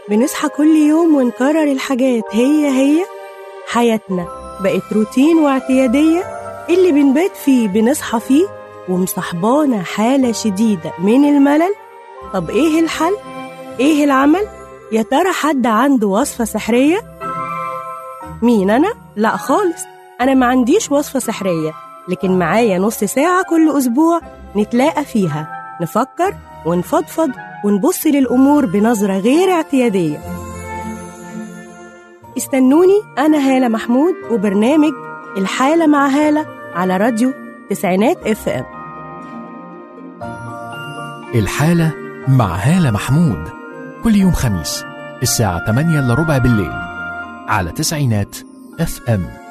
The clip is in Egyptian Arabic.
بنصحى كل يوم ونكرر الحاجات هي هي حياتنا بقت روتين واعتيادية اللي بنبات فيه بنصحى فيه ومصاحبانا حالة شديدة من الملل طب إيه الحل؟ إيه العمل؟ يا ترى حد عنده وصفة سحرية؟ مين أنا؟ لا خالص أنا ما عنديش وصفة سحرية لكن معايا نص ساعة كل أسبوع نتلاقى فيها نفكر ونفضفض ونبص للأمور بنظرة غير اعتيادية استنوني أنا هالة محمود وبرنامج الحالة مع هالة على راديو تسعينات اف ام الحالة مع هالة محمود كل يوم خميس الساعة 8 إلا ربع بالليل على تسعينات اف ام